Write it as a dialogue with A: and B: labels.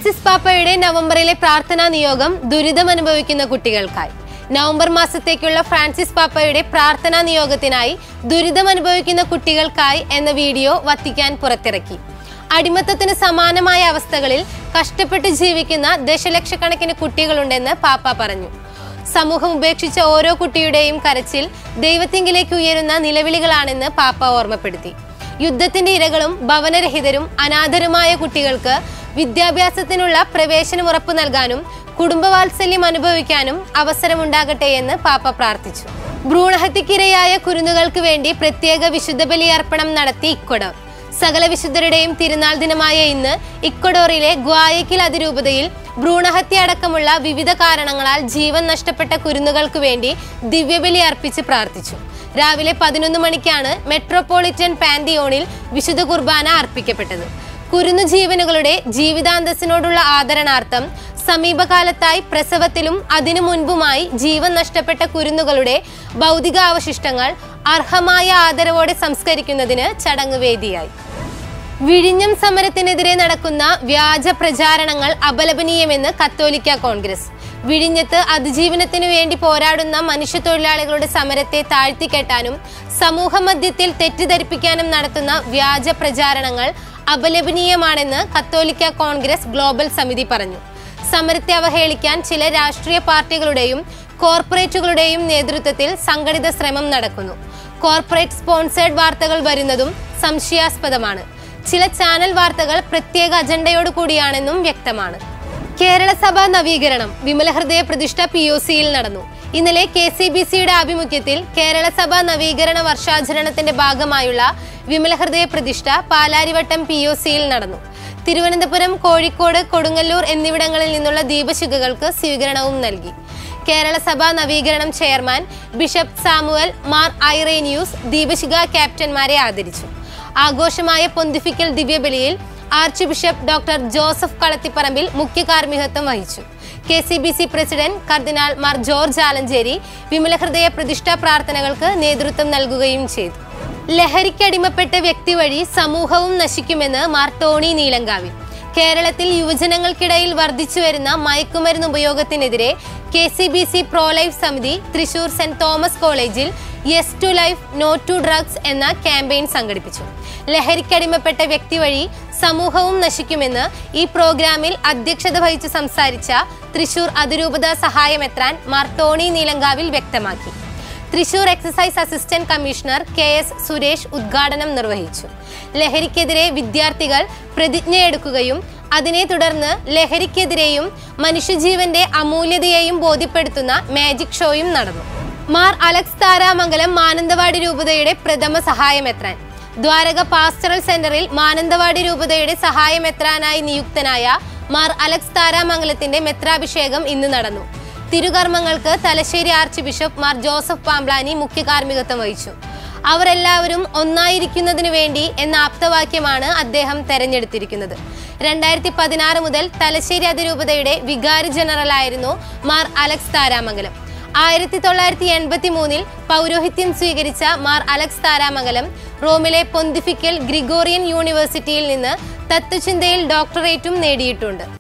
A: Francis പാപ്പയുടെ നവംബറിലെ പ്രാർത്ഥനാ നിയോഗം ദുരിതമനുഭവിക്കുന്ന കുട്ടികൾക്കായി നവംബർ മാസത്തേക്കുള്ള ഫ്രാൻസിസ് പാപ്പയുടെ പ്രാർത്ഥനാ നിയോഗത്തിനായി ദുരിതമനുഭവിക്കുന്ന കുട്ടികൾക്കായി എന്ന വീഡിയോ വത്തിക്കാൻ പുറത്തിറക്കി അടിമത്തത്തിന് സമാനമായ അവസ്ഥകളിൽ കഷ്ടപ്പെട്ട് ജീവിക്കുന്ന ദശലക്ഷക്കണക്കിന് കുട്ടികളുണ്ടെന്ന് പാപ്പ പറഞ്ഞു സമൂഹം ഉപേക്ഷിച്ച ഓരോ കുട്ടിയുടെയും കരച്ചിൽ ദൈവത്തിങ്കിലേക്ക് ഉയരുന്ന നിലവിളികളാണെന്ന് പാപ്പ ഓർമ്മപ്പെടുത്തി യുദ്ധത്തിന്റെ ഇരകളും ഭവനരഹിതരും അനാഥരുമായ കുട്ടികൾക്ക് വിദ്യാഭ്യാസത്തിനുള്ള പ്രവേശനം ഉറപ്പു നൽകാനും കുടുംബവാത്സല്യം അനുഭവിക്കാനും അവസരമുണ്ടാകട്ടെ എന്ന് പാപ്പ പ്രാർത്ഥിച്ചു ഭ്രൂണഹത്യക്കിരയായ കുരുന്നുകൾക്ക് വേണ്ടി പ്രത്യേക വിശുദ്ധ ബലിയർപ്പണം നടത്തി ഇക്വഡോർ സകല വിശുദ്ധരുടെയും തിരുനാൾ ദിനമായ ഇന്ന് ഇക്വഡോറിലെ ഗ്വായക്കിൽ അതിരൂപതയിൽ ഭ്രൂണഹത്യ അടക്കമുള്ള വിവിധ കാരണങ്ങളാൽ ജീവൻ നഷ്ടപ്പെട്ട കുരുന്നുകൾക്ക് വേണ്ടി ദിവ്യബലി അർപ്പിച്ച് പ്രാർത്ഥിച്ചു രാവിലെ പതിനൊന്ന് മണിക്കാണ് മെട്രോപൊളിറ്റൻ പാന്തിയോണിൽ വിശുദ്ധ കുർബാന അർപ്പിക്കപ്പെട്ടത് കുരുന്നു ജീവനുകളുടെ ജീവിതാന്തസ്സിനോടുള്ള ആദരണാർത്ഥം സമീപകാലത്തായി പ്രസവത്തിലും അതിനു മുൻപുമായി ജീവൻ നഷ്ടപ്പെട്ട കുരുന്നുകളുടെ ഭൗതികാവശിഷ്ടങ്ങൾ അർഹമായ ആദരവോടെ സംസ്കരിക്കുന്നതിന് ചടങ്ങ് വേദിയായി വിഴിഞ്ഞം സമരത്തിനെതിരെ നടക്കുന്ന വ്യാജ പ്രചാരണങ്ങൾ അപലപനീയമെന്ന് കത്തോലിക്ക കോൺഗ്രസ് വിഴിഞ്ഞത്ത് അതിജീവനത്തിനു വേണ്ടി പോരാടുന്ന മനുഷ്യത്തൊഴിലാളികളുടെ സമരത്തെ താഴ്ത്തിക്കെട്ടാനും സമൂഹ മധ്യത്തിൽ തെറ്റിദ്ധരിപ്പിക്കാനും നടത്തുന്ന വ്യാജ പ്രചാരണങ്ങൾ അപലപനീയമാണെന്ന് കത്തോലിക്ക കോൺഗ്രസ് ഗ്ലോബൽ സമിതി പറഞ്ഞു സമരത്തെ അവഹേളിക്കാൻ ചില രാഷ്ട്രീയ പാർട്ടികളുടെയും കോർപ്പറേറ്റുകളുടെയും നേതൃത്വത്തിൽ സംഘടിത ശ്രമം നടക്കുന്നു കോർപ്പറേറ്റ് സ്പോൺസേഡ് വാർത്തകൾ വരുന്നതും സംശയാസ്പദമാണ് ചില ചാനൽ വാർത്തകൾ പ്രത്യേക അജണ്ടയോട് കൂടിയാണെന്നും വ്യക്തമാണ് കേരള സഭ നവീകരണം വിമലഹൃദയ പ്രതിഷ്ഠ പി ഒ സിയിൽ നടന്നു ഇന്നലെ കെ സി ബി സിയുടെ ആഭിമുഖ്യത്തിൽ കേരള സഭ നവീകരണ വർഷാചരണത്തിന്റെ ഭാഗമായുള്ള വിമലഹൃദയ പ്രതിഷ്ഠ പാലാരിവട്ടം പി ഒ സിയിൽ നടന്നു തിരുവനന്തപുരം കോഴിക്കോട് കൊടുങ്ങല്ലൂർ എന്നിവിടങ്ങളിൽ നിന്നുള്ള ദീപശിഖകൾക്ക് സ്വീകരണവും നൽകി കേരള സഭ നവീകരണം chairman bishop Samuel Mar Irenaeus ദീപശിഖ ക്യാപ്റ്റന്മാരെ ആദരിച്ചു ആഘോഷമായ പൊന്തിഫിക്കൽ ദിവ്യബലിയിൽ archbishop doctor Joseph Kalathiparambil മുഖ്യ കാർമ്മികത്വം വഹിച്ചു K C B C president cardinal Mar George Alencherry വിമലഹൃദയ പ്രതിഷ്ഠാ പ്രാർത്ഥനകൾക്ക് നേതൃത്വം നൽകുകയും ചെയ്തു ലഹരിക്കടിമപ്പെട്ട വ്യക്തി വഴി സമൂഹവും നശിക്കുമെന്ന് മാർ ടോണി നീലങ്കാവിൽ കേരളത്തിൽ യുവജനങ്ങൾക്കിടയിൽ വർദ്ധിച്ചു വരുന്ന മയക്കുമരുന്ന് ഉപയോഗത്തിനെതിരെ K C B C pro life സമിതി തൃശൂർ സെന്റ് തോമസ് കോളേജിൽ yes to life no to drugs എന്ന ക്യാമ്പയിൻ സംഘടിപ്പിച്ചു ലഹരിക്കടിമപ്പെട്ട വ്യക്തി വഴി സമൂഹവും നശിക്കുമെന്ന് ഈ പ്രോഗ്രാമിൽ അധ്യക്ഷത വഹിച്ചു സംസാരിച്ച തൃശൂർ അതിരൂപത സഹായമെത്രാൻ മാർ ടോണി നീലങ്കാവിൽ വ്യക്തമാക്കി Thrissur excise assistant commissioner K S Suresh ഉദ്ഘാടനം നിർവഹിച്ചു ലഹരിക്കെതിരെ വിദ്യാർത്ഥികൾ പ്രതിജ്ഞയെടുക്കുകയും അതിനെ തുടർന്ന് ലഹരിക്കെതിരെയും മനുഷ്യജീവന്റെ അമൂല്യതയെയും ബോധ്യപ്പെടുത്തുന്ന മാജിക് ഷോയും നടന്നു മാർ അലക്സ് താരാമംഗലം മാനന്തവാടി രൂപതയുടെ പ്രഥമ സഹായമെത്രാൻ ദ്വാരക പാസ്റ്ററൽ സെന്ററിൽ മാനന്തവാടി രൂപതയുടെ സഹായമെത്രാനായി നിയുക്തനായ മാർ അലക്സ് താരാമംഗലത്തിന്റെ മെത്രാഭിഷേകം ഇന്ന് നടന്നു തിരുകർമ്മങ്ങൾക്ക് Thalassery archbishop Mar Joseph Pamplany മുഖ്യ കാർമ്മികത്വം വഹിച്ചു അവരെല്ലാവരും ഒന്നായിരിക്കുന്നതിനു വേണ്ടി എന്ന ആപ്തവാക്യമാണ് അദ്ദേഹം തെരഞ്ഞെടുത്തിരിക്കുന്നത് രണ്ടായിരത്തി പതിനാറ് മുതൽ തലശ്ശേരി അതിരൂപതയുടെ വികാരി ജനറലായിരുന്നു മാർ അലക്സ് താരാമംഗലം ആയിരത്തി തൊള്ളായിരത്തി എൺപത്തി മൂന്നിൽ പൗരോഹിത്യം സ്വീകരിച്ച മാർ അലക്സ് താരാമംഗലം റോമിലെ പൊന്തിഫിക്കൽ ഗ്രിഗോറിയൻ യൂണിവേഴ്സിറ്റിയിൽ നിന്ന് തത്വചിന്തയിൽ ഡോക്ടറേറ്റും നേടിയിട്ടുണ്ട്